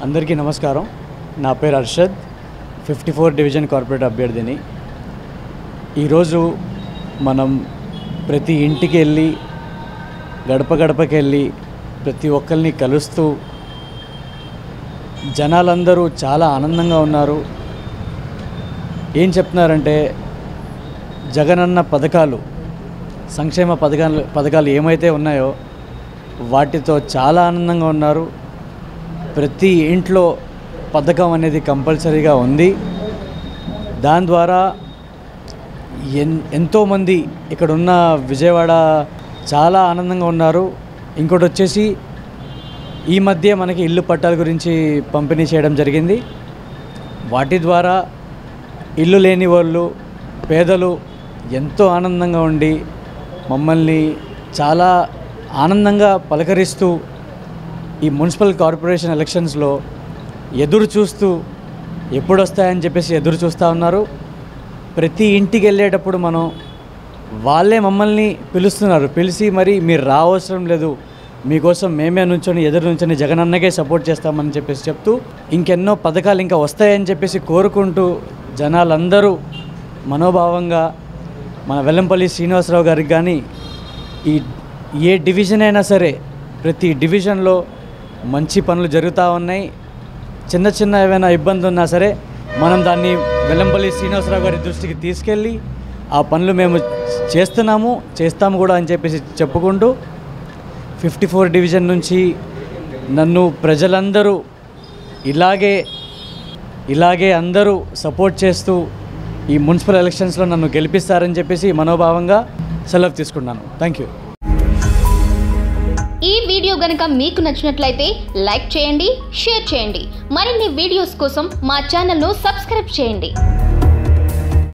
అందరికీ నమస్కారం నా పేరు Arshad fifty four division corporate అభ్యర్థిని ఈరోజు మనం ప్రతి ఇంటికి వెళ్ళి గడప గడపకి వెళ్ళి ప్రతి ఒక్కరిని కలుస్తూ జనాలందరూ చాలా ఆనందంగా ఉన్నారు ఏం చెప్తున్నారంటే జగనన్న పథకాలు సంక్షేమ పథకాలు పథకాలు ఏమైతే ఉన్నాయో వాటితో చాలా ఆనందంగా ఉన్నారు ప్రతి ఇంట్లో పథకం అనేది కంపల్సరీగా ఉంది దాని ద్వారా ఎన్ ఎంతోమంది ఇక్కడ ఉన్న విజయవాడ చాలా ఆనందంగా ఉన్నారు ఇంకోటి వచ్చేసి ఈ మధ్య మనకి ఇల్లు పట్టాల గురించి పంపిణీ చేయడం జరిగింది వాటి ద్వారా ఇల్లు లేని వాళ్ళు పేదలు ఎంతో ఆనందంగా ఉండి మమ్మల్ని చాలా ఆనందంగా పలకరిస్తూ ఈ మున్సిపల్ కార్పొరేషన్ ఎలక్షన్స్లో ఎదురు చూస్తూ ఎప్పుడు వస్తాయని చెప్పేసి ఎదురు చూస్తూ ఉన్నారు ప్రతి ఇంటికి వెళ్ళేటప్పుడు మనం వాళ్ళే మమ్మల్ని పిలుస్తున్నారు పిలిచి మరి మీరు రావసరం లేదు మీకోసం మేమే నుంచొని ఎదురు నుంచొని జగనన్నకే సపోర్ట్ చేస్తామని చెప్పేసి చెప్తూ ఇంకెన్నో పథకాలు ఇంకా వస్తాయని చెప్పేసి కోరుకుంటూ జనాలందరూ మనోభావంగా మన వెల్లంపల్లి శ్రీనివాసరావు గారికి కానీ ఈ ఏ డివిజన్ అయినా సరే ప్రతి డివిజన్లో మంచి పనులు జరుగుతూ ఉన్నాయి చిన్న చిన్న ఏమైనా ఇబ్బంది ఉన్నా సరే మనం దాన్ని వెల్లంపల్లి శ్రీనివాసరావు గారి దృష్టికి తీసుకెళ్ళి ఆ పనులు మేము చేస్తున్నాము చేస్తాము కూడా అని చెప్పేసి చెప్పుకుంటూ ఫిఫ్టీ ఫోర్ డివిజన్ నుంచి నన్ను ప్రజలందరూ ఇలాగే ఇలాగే అందరూ సపోర్ట్ చేస్తూ ఈ మున్సిపల్ ఎలక్షన్స్లో నన్ను గెలిపిస్తారని చెప్పేసి మనోభావంగా సెలవు తీసుకున్నాను థ్యాంక్ యూ ఈ వీడియో గనుక మీకు నచ్చినట్లయితే లైక్ చేయండి షేర్ చేయండి మరిన్ని వీడియోస్ కోసం మా ఛానల్ను సబ్స్క్రైబ్ చేయండి